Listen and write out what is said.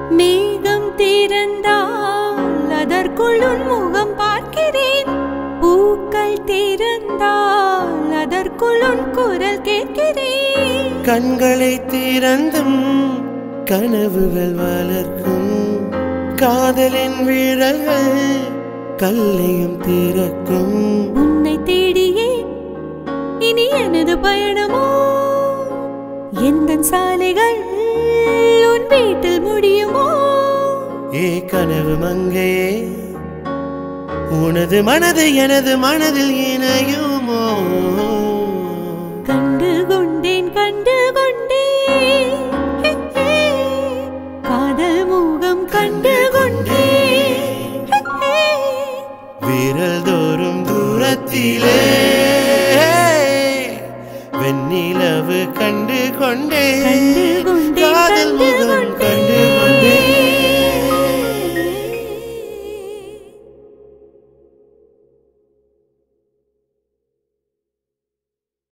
மேகம் திறந்தால் அதற்குள் உன் முகம் பார்க்கிறேன் பூக்கள் திறந்தால் அதற்குள் உன் குரல் கேட்கிறேன் கண்களை திறந்தும் கனவுகள் வளர்க்கும் காதலின் விரல்கள் கல்லையும் திறக்கும் உன்னை தேடியே இனி எனது பயணமோ எந்த சாலைகள் உன் வீட்டில் முடியுமோ ஏ கனவு மங்கையே உனது மனது எனது மனதில் இணையுமோ கண்டு கொண்டேன் கண்டு கொண்டேன் ஹே, ஹே. காதல் முகம் கண்டு கொண்டேன் ஹே, ஹே. விரல் தோறும் தூரத்திலே வெண்ணிலவு கண்டு கொண்டே கண்டு கொண்டேன், காதல் கண்டு முகம் கண்டு கொண்டேன்.